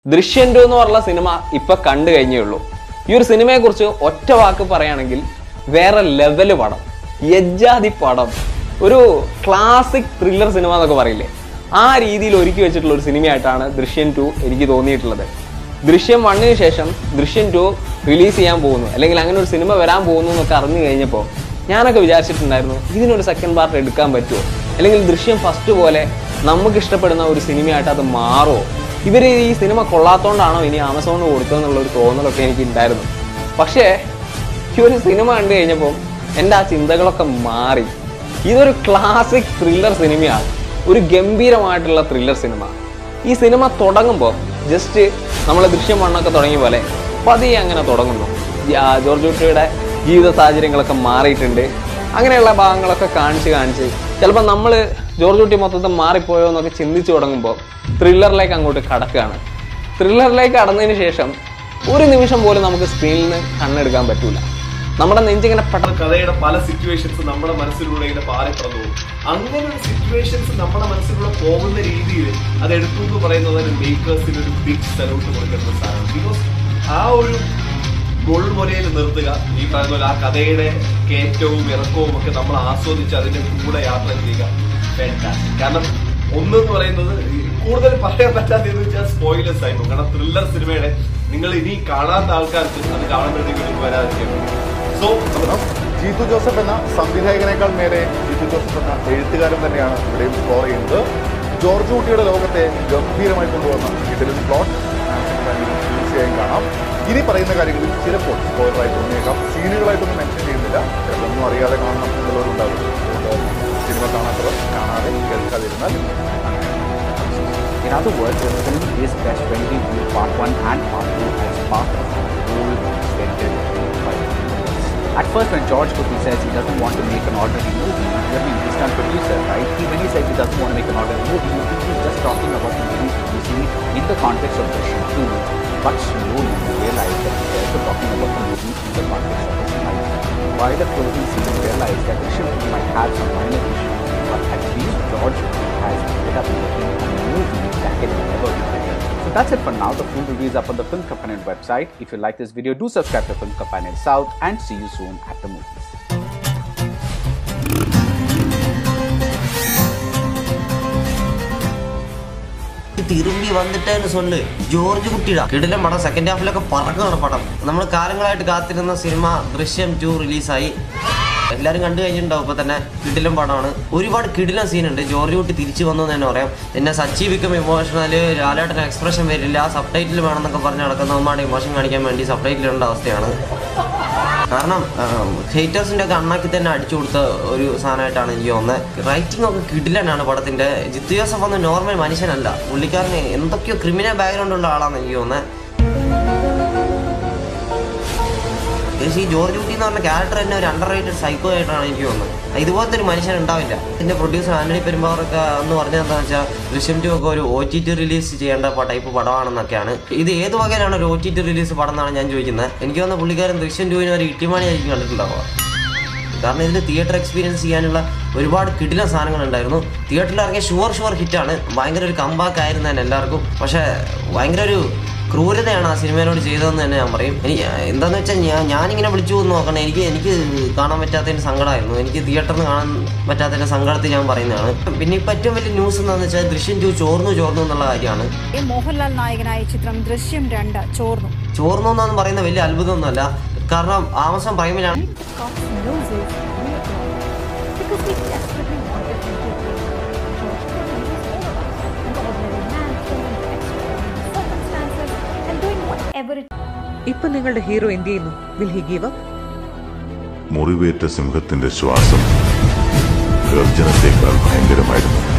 ദൃശ്യം ടു എന്ന് പറഞ്ഞ സിനിമ ഇപ്പൊ കണ്ടു കഴിഞ്ഞേ ഉള്ളൂ ഈ ഒരു സിനിമയെ കുറിച്ച് ഒറ്റ വാക്ക് പറയുകയാണെങ്കിൽ വേറെ ലെവല് പടം യജ്ജാതി പടം ഒരു ക്ലാസിക് ത്രില്ലർ സിനിമ എന്നൊക്കെ പറയില്ലേ ആ രീതിയിൽ ഒരുക്കി വെച്ചിട്ടുള്ള ഒരു സിനിമയായിട്ടാണ് ദൃശ്യം ടു എനിക്ക് തോന്നിയിട്ടുള്ളത് ദൃശ്യം വണ്ണിന് ശേഷം ദൃശ്യം ടു റിലീസ് ചെയ്യാൻ പോകുന്നു അല്ലെങ്കിൽ അങ്ങനെ ഒരു സിനിമ വരാൻ പോകുന്നു എന്നൊക്കെ അറിഞ്ഞു കഴിഞ്ഞപ്പോൾ ഞാനൊക്കെ വിചാരിച്ചിട്ടുണ്ടായിരുന്നു ഇതിനൊരു സെക്കൻഡ് പാർട്ട് എടുക്കാൻ പറ്റുമോ അല്ലെങ്കിൽ ദൃശ്യം ഫസ്റ്റ് പോലെ നമുക്ക് ഇഷ്ടപ്പെടുന്ന ഒരു സിനിമയായിട്ട് അത് മാറുമോ ഇവർ ഈ സിനിമ കൊള്ളാത്തോണ്ടാണോ ഇനി ആമസോണിന് കൊടുത്തതെന്നുള്ള ഒരു തോന്നലൊക്കെ എനിക്ക് ഉണ്ടായിരുന്നു പക്ഷേ ഈ ഒരു സിനിമ കണ്ടു കഴിഞ്ഞപ്പോൾ എൻ്റെ ആ ചിന്തകളൊക്കെ മാറി ഇതൊരു ക്ലാസിക് ത്രില്ലർ സിനിമയാണ് ഒരു ഗംഭീരമായിട്ടുള്ള ത്രില്ലർ സിനിമ ഈ സിനിമ തുടങ്ങുമ്പോൾ ജസ്റ്റ് നമ്മൾ ദൃശ്യം വണ്ണൊക്കെ തുടങ്ങിയ പോലെ പതിയെ അങ്ങനെ തുടങ്ങുന്നു ആ ജോർജ് കുട്ടിയുടെ ജീവിത സാഹചര്യങ്ങളൊക്കെ മാറിയിട്ടുണ്ട് അങ്ങനെയുള്ള ഭാഗങ്ങളൊക്കെ കാണിച്ച് കാണിച്ച് ചിലപ്പോൾ നമ്മൾ ജോർജ് കുട്ടി മൊത്തത്തിൽ മാറിപ്പോയോ എന്നൊക്കെ ചിന്തിച്ചു തുടങ്ങുമ്പോൾ ത്രില്ലറിലേക്ക് അങ്ങോട്ട് കടക്കുകയാണ് ത്രില്ലറിലേക്ക് കടന്നതിന് ശേഷം ഒരു നിമിഷം പോലും നമുക്ക് സ്ക്രീനിൽ നിന്ന് കണ്ണെടുക്കാൻ പറ്റൂല നമ്മുടെ നെഞ്ചിങ്ങനെ പെട്ട കഥയുടെ പല സിറ്റുവേഷൻസ് നമ്മുടെ മനസ്സിലൂടെ ഇങ്ങനെ പാറി പറന്നു പോകും അങ്ങനെ ഒരു സിറ്റുവേഷൻസ് നമ്മുടെ മനസ്സിലൂടെ പോകുന്ന രീതിയിൽ അത് എടുത്തു എന്ന് പറയുന്നത് മേക്കേഴ്സിന് ഒരു ബിഗ് സലൂട്ട് കൊടുക്കുന്ന സാധനം ബിക്കോസ് ആ ഒരു മുൾമുനയിൽ നിർത്തുക ഈ പറയുന്ന പോലെ ആ കഥയുടെ കയറ്റവും ഇറക്കവും ഒക്കെ നമ്മൾ ആസ്വദിച്ച് അതിന്റെ കൂടെ യാത്ര ചെയ്യുക Fantastic. കാരണം ഒന്നെന്ന് പറയുന്നത് ഈ കൂടുതൽ പറയാൻ പറ്റാത്തതെന്ന് വെച്ചാൽ സ്പോയിലേഴ്സ് ആയിരുന്നു കാരണം ത്രില്ലർ സിനിമയുടെ നിങ്ങൾ ഇനി കാണാത്ത ആൾക്കാർക്ക് അത് കാണുമ്പോഴത്തേക്കും നിങ്ങൾക്ക് വരാതിരിക്കും സോ ജീതു ജോസഫ് എന്ന സംവിധായകനേക്കാൾ മേലെ ജീതു ജോസഫ് എന്ന എഴുത്തുകാരൻ തന്നെയാണ് ഇവിടെയും സ്കോർ ചെയ്യുന്നത് ജോർജ് കുട്ടിയുടെ ലോകത്തെ ഗംഭീരമായി കൊണ്ടുവന്ന ഇതിലും പ്ലോട്ട് തീർച്ചയായും കാണാം ഇനി പറയുന്ന കാര്യങ്ങളിൽ ചിലപ്പോൾ സ്പോയിലറായി തോന്നിയേക്കാം സീനുകളായിട്ടൊന്നും മെൻഷൻ ചെയ്യുന്നില്ല ചിലതൊന്നും അറിയാതെ കാണണം എന്നുള്ളവരുണ്ടാകും അതുകൊണ്ട് സിനിമ കാണാത്തവർ കാണാതെ കേൾക്കാതിരുന്നാൽ അങ്ങനെ In other words, the film is best when we view part 1 and part 2 as part of a whole extended by At first, when George Clooney says he doesn't want to make an ordinary movie, I mean, he's done producer, right? He, when he says he doesn't want to make an ordinary movie, you think he's just talking about the movie producing in the context of Drishyam 2. But slowly you realize that he's also talking about the movie in the context of his life. By the closing scene, you realize that Drishyam 2 might have some minor issues, but at least George Clooney has ended up making a movie that can never be better. So that's it for now. The full review is up on the Film Companion website. If you like this video, do subscribe to Film Companion South and see you soon at the movies. തിരുമ്പി വന്നിട്ടേന്ന് சொல்லு George കുട്ടിയുടെ കിടിലം പടം second ഹാഫിലൊക്കെ പറക്കാണ് പടം നമ്മൾ കാലങ്ങളായിട്ട് കാത്തിരുന്ന cinema ദൃശ്യം ടു റിലീസായി എല്ലാവരും കണ്ടു കഴിഞ്ഞിട്ടുണ്ടാവും ഇപ്പൊ തന്നെ കിടിലം പടമാണ് ഒരുപാട് കിടിലം സീനുണ്ട് ജോർജ് കുട്ടി തിരിച്ചു വന്നു എന്ന് തന്നെ പറയാം പിന്നെ സച്ചി വിക്കം ഇമോഷണല് ലാലേട്ടൻ എക്സ്പ്രഷൻ വരില്ല ആ സബ് ടൈറ്റിൽ വേണമെന്നൊക്കെ പറഞ്ഞ് നടക്കുന്നവന്മാരുടെ ഇമോഷൻ കാണിക്കാൻ വേണ്ടി സബ് ടൈറ്റിൽ ഇടേണ്ട അവസ്ഥയാണ് കാരണം ഹേറ്റേഴ്സിന്റെ ഒക്കെ അണ്ണാക്കി തന്നെ അടിച്ചു കൊടുത്ത ഒരു സാധനമായിട്ടാണ് എനിക്ക് തോന്നുന്നത് റൈറ്റിംഗ് ഒക്കെ കിടിലനാണ് പടത്തിന്റെ ജിത്തു ജോസഫ് ഒന്നും നോർമൽ മനുഷ്യനല്ല പുള്ളിക്കാരന് എന്തൊക്കെയോ ക്രിമിനൽ ബാക്ക്ഗ്രൗണ്ട് ഉള്ള ആളാണ് എനിക്ക് തോന്നുന്നത് ഏകദേശം ഈ ജോർജ് കുട്ടി എന്ന് പറഞ്ഞ ക്യാരക്ടർ തന്നെ ഒരു അണ്ടർ റേറ്റഡ് സൈക്കോ ആയിട്ടാണ് എനിക്ക് തോന്നുന്നത് ഇതുപോലത്തെ ഒരു മനുഷ്യൻ ഉണ്ടാവില്ല ഇതിന്റെ പ്രൊഡ്യൂസർ ആന്റണി പെരുമ്പാവറൊക്കെ എന്ന് പറഞ്ഞത് എന്താണെന്ന് വെച്ചാൽ ദൃശ്യം ടു ഒക്കെ ഒരു ഒ ടി ടി റിലീസ് ചെയ്യേണ്ട ടൈപ്പ് പടമാണെന്നൊക്കെയാണ് ഇത് ഏത് വകയിലാണ് ഒരു ഒ ടി ടി റിലീസ് പടം എന്നാണ് ഞാൻ ചോദിക്കുന്നത് എനിക്ക് തോന്നുന്ന പുള്ളിക്കാരൻ ദൃശ്യം ടുവിന് ഒരു ഇട്ടിമാണി ആയിരിക്കും കണ്ടിട്ടുണ്ടാവുക കാരണം ഇതിൽ തിയേറ്റർ എക്സ്പീരിയൻസ് ചെയ്യാനുള്ള ഒരുപാട് കിടില സാധനങ്ങളുണ്ടായിരുന്നു തിയേറ്ററിൽ ഇറങ്ങിയ ഷുവർ ഷുവർ ഹിറ്റാണ് ഭയങ്കര ഒരു കമ്പാക്ക് ആയിരുന്നു തന്നെ എല്ലാവർക്കും പക്ഷേ ഭയങ്കര ഒരു ക്രൂരതയാണ് ആ സിനിമയോട് ചെയ്തതെന്ന് തന്നെ ഞാൻ പറയും എനിക്ക് എന്താന്ന് വെച്ചാൽ ഞാൻ ഞാനിങ്ങനെ വിളിച്ചു പോകുന്ന നോക്കണം എനിക്ക് എനിക്ക് കാണാൻ പറ്റാത്തതിന് സങ്കടമായിരുന്നു എനിക്ക് തിയേറ്ററിൽ കാണാൻ പറ്റാത്തതിന്റെ സങ്കടത്തിൽ ഞാൻ പറയുന്നതാണ് പിന്നെ ഇപ്പം ഏറ്റവും വലിയ ന്യൂസ് എന്താണെന്ന് വെച്ചാൽ ദൃശ്യം ടു ചോർന്നു ചോർന്നു എന്നുള്ള കാര്യമാണ് എ മോഹൻലാൽ നായകനായ ചിത്രം ദൃശ്യം രണ്ട് ചോർന്നു ചോർന്നു എന്നാന്ന് പറയുന്ന വലിയ അത്ഭുതമൊന്നുമല്ല കാരണം ആമസോൺ പ്രൈമിലാണ് Cox knows is real because he desperately wanted to do it. George Clooney was all of us, an ordinary man thrown into extraordinary circumstances and doing whatever it ഇപ്പൊ നിങ്ങളുടെ ഹീറോ എന്ത് ചെയ്യുന്നു വിൽ ഹി ഗീവ് അപ്പ് മുറിവേറ്റ സിംഹത്തിന്റെ ശ്വാസം ഗർജനത്തെക്കാൾ ഭയങ്കരമായിരുന്നു